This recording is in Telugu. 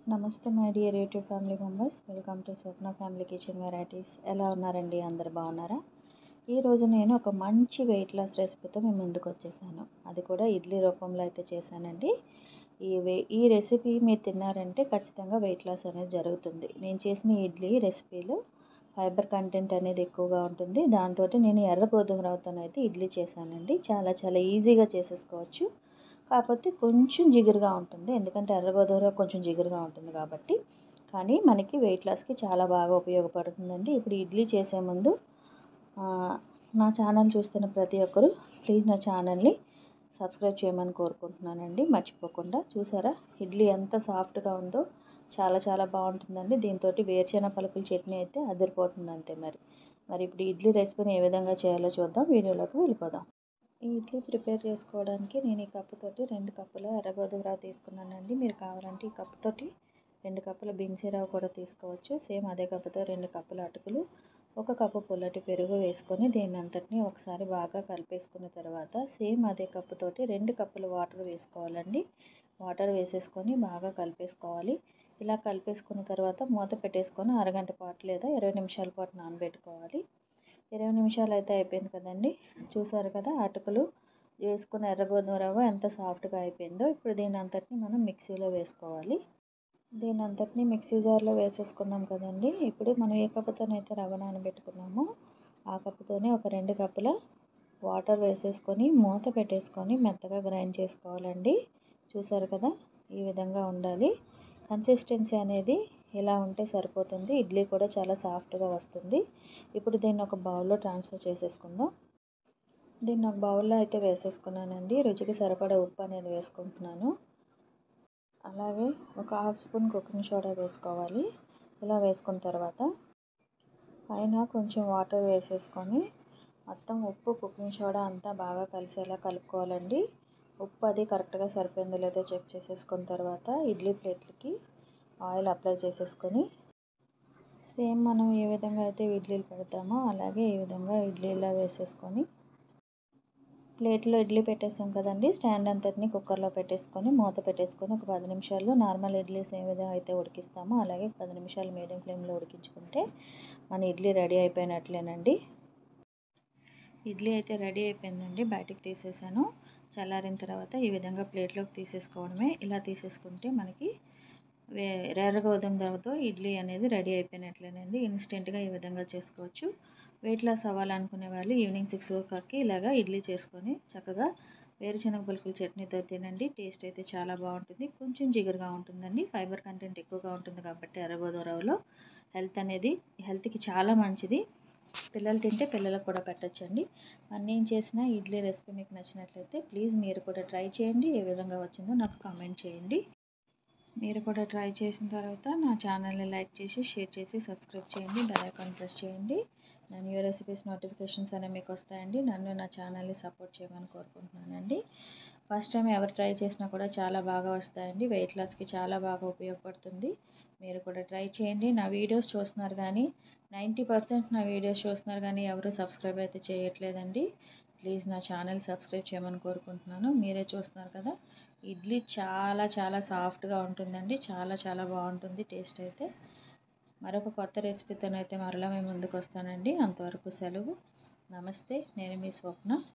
నమస్తే my dear YouTube family members welcome to Swapna family kitchen varieties ఎలా ఉన్నారండి అందరు బాగున్నారా ఈరోజు నేను ఒక మంచి వెయిట్ లాస్ రెసిపీతో మేము ముందుకు వచ్చేసాను అది కూడా ఇడ్లీ రూపంలో అయితే చేశానండి ఈ వే ఈ రెసిపీ మీరు తిన్నారంటే ఖచ్చితంగా వెయిట్ లాస్ అనేది జరుగుతుంది నేను చేసిన ఇడ్లీ రెసిపీలో ఫైబర్ కంటెంట్ అనేది ఎక్కువగా ఉంటుంది దాంతో నేను ఎర్ర గోధుమ రవ్వతోనైతే ఇడ్లీ చేశానండి చాలా చాలా ఈజీగా చేసేసుకోవచ్చు కాకపోతే కొంచెం జిగురుగా ఉంటుంది ఎందుకంటే ఎర్ర గోధుమ కొంచెం జిగురుగా ఉంటుంది కాబట్టి కానీ మనకి వెయిట్ లాస్కి చాలా బాగా ఉపయోగపడుతుందండి ఇప్పుడు ఇడ్లీ చేసే ముందు నా ఛానల్ చూస్తున్న ప్రతి ఒక్కరు ప్లీజ్ నా ఛానల్ని సబ్స్క్రైబ్ చేయమని కోరుకుంటున్నానండి మర్చిపోకుండా చూసారా ఇడ్లీ ఎంత సాఫ్ట్గా ఉందో చాలా చాలా బాగుంటుందండి దీంతో వేరుశెనగ పలుకుల చట్నీ అయితే అదిరిపోతుంది అంతే మరి మరి ఇప్పుడు ఇడ్లీ రెసిపీని ఏ విధంగా చేయాలో చూద్దాం వీడియోలోకి వెళ్ళిపోదాం ఈ ఇడ్లీ ప్రిపేర్ చేసుకోవడానికి నేను ఈ కప్పుతోటి రెండు కప్పుల ఎర్రగోధుమ రవ్వ తీసుకున్నానండి మీరు కావాలంటే ఈ కప్పుతోటి రెండు కప్పుల బిన్సీ రవ్వ కూడా తీసుకోవచ్చు సేమ్ అదే కప్పుతో రెండు కప్పుల అటుకులు ఒక కప్పు పుల్లటి పెరుగు వేసుకొని దీన్ని అంతటిని ఒకసారి బాగా కలిపేసుకున్న తర్వాత సేమ్ అదే కప్పుతోటి రెండు కప్పుల వాటర్ వేసుకోవాలండి వాటర్ వేసేసుకొని బాగా కలిపేసుకోవాలి ఇలా కలిపేసుకున్న తర్వాత మూత పెట్టేసుకొని అరగంట పాటు లేదా ఇరవై నిమిషాల పాటు నానబెట్టుకోవాలి ఇరవై నిమిషాలు అయితే అయిపోయింది కదండి చూసారు కదా అటుకులు వేసుకున్న ఎర్రగోధుమ రవ్వ ఎంత సాఫ్ట్గా అయిపోయిందో ఇప్పుడు దీని అంతటిని మనం మిక్సీలో వేసుకోవాలి దీని అంతటిని మిక్సీ జార్లో వేసేసుకున్నాం కదండి ఇప్పుడు మనం ఏ కప్పుతోనైతే రవ్వ నానబెట్టుకున్నామో ఆ కప్పుతోనే ఒక రెండు కప్పుల వాటర్ వేసేసుకొని మూత పెట్టేసుకొని మెత్తగా గ్రైండ్ చేసుకోవాలండి చూసారు కదా ఈ విధంగా ఉండాలి కన్సిస్టెన్సీ అనేది ఇలా ఉంటే సరిపోతుంది ఇడ్లీ కూడా చాలా సాఫ్ట్గా వస్తుంది ఇప్పుడు దీన్ని ఒక బౌల్లో ట్రాన్స్ఫర్ చేసేసుకుందాం దీన్ని ఒక బౌల్లో అయితే వేసేసుకున్నానండి రుచికి సరిపడా ఉప్పు అనేది వేసుకుంటున్నాను అలాగే ఒక హాఫ్ స్పూన్ కుకింగ్ సోడా వేసుకోవాలి ఇలా వేసుకున్న తర్వాత పైన కొంచెం వాటర్ వేసేసుకొని మొత్తం ఉప్పు కుకింగ్ సోడా అంతా బాగా కలిసేలా కలుపుకోవాలండి ఉప్పు అది కరెక్ట్గా సరిపోయిందో లేదో చెక్ చేసేసుకున్న తర్వాత ఇడ్లీ ప్లేట్లకి ఆయిల్ అప్లై చేసేసుకొని సేమ్ మనం ఏ విధంగా అయితే ఇడ్లీలు పెడతామో అలాగే ఈ విధంగా ఇడ్లీలా వేసేసుకొని ప్లేట్లో ఇడ్లీ పెట్టేసాం కదండి స్టాండ్ అంతటిని కుక్కర్లో పెట్టేసుకొని మూత పెట్టేసుకొని ఒక పది నిమిషాలు నార్మల్ ఇడ్లీస్ ఏ విధంగా అయితే ఉడికిస్తామో అలాగే పది నిమిషాలు మీడియం ఫ్లేమ్లో ఉడికించుకుంటే మన ఇడ్లీ రెడీ అయిపోయినట్లేనండి ఇడ్లీ అయితే రెడీ అయిపోయిందండి బయటికి తీసేసాను చల్లారిన తర్వాత ఈ విధంగా ప్లేట్లోకి తీసేసుకోవడమే ఇలా తీసేసుకుంటే మనకి ఎర్ర గోధుమ రవ్వతో ఇడ్లీ అనేది రెడీ అయిపోయినట్లేనండి ఇన్స్టెంట్గా ఈ విధంగా చేసుకోవచ్చు వెయిట్ లాస్ అవ్వాలనుకునే వాళ్ళు ఈవినింగ్ సిక్స్ ఓ క్లాక్కి ఇలాగా ఇడ్లీ చేసుకొని చక్కగా వేరుశనగ పలుకుల చట్నీతో తినండి టేస్ట్ అయితే చాలా బాగుంటుంది కొంచెం జిగురుగా ఉంటుందండి ఫైబర్ కంటెంట్ ఎక్కువగా ఉంటుంది కాబట్టి ఎర్రగోధుమ రవ్వలో హెల్త్ అనేది హెల్త్కి చాలా మంచిది పిల్లలు తింటే పిల్లలకు కూడా పెట్టచ్చండి మరి నేను చేసిన ఇడ్లీ రెసిపీ మీకు నచ్చినట్లయితే ప్లీజ్ మీరు కూడా ట్రై చేయండి ఏ విధంగా వచ్చిందో నాకు కామెంట్ చేయండి మీరు కూడా ట్రై చేసిన తర్వాత నా ఛానల్ని లైక్ చేసి షేర్ చేసి సబ్స్క్రైబ్ చేయండి బెల్ ఐకాన్ ప్రెస్ చేయండి నా న్యూ రెసిపీస్ నోటిఫికేషన్స్ అనేవి మీకు వస్తాయండి నన్ను నా ఛానల్ని సపోర్ట్ చేయమని కోరుకుంటున్నానండి ఫస్ట్ టైం ఎవరు ట్రై చేసినా కూడా చాలా బాగా వస్తాయండి వెయిట్ లాస్కి చాలా బాగా ఉపయోగపడుతుంది మీరు కూడా ట్రై చేయండి నా వీడియోస్ చూస్తున్నారు కానీ నైంటీ పర్సెంట్ నా వీడియోస్ చూస్తున్నారు కానీ ఎవరు సబ్స్క్రైబ్ అయితే చేయట్లేదండి ప్లీజ్ నా ఛానల్ సబ్స్క్రైబ్ చేయమని కోరుకుంటున్నాను మీరే చూస్తున్నారు కదా ఇడ్లీ చాలా చాలా సాఫ్ట్గా ఉంటుందండి చాలా చాలా బాగుంటుంది టేస్ట్ అయితే మరొక కొత్త రెసిపీతోనైతే మరలా మేము ముందుకు వస్తానండి అంతవరకు సెలవు నమస్తే నేను మీ స్వప్న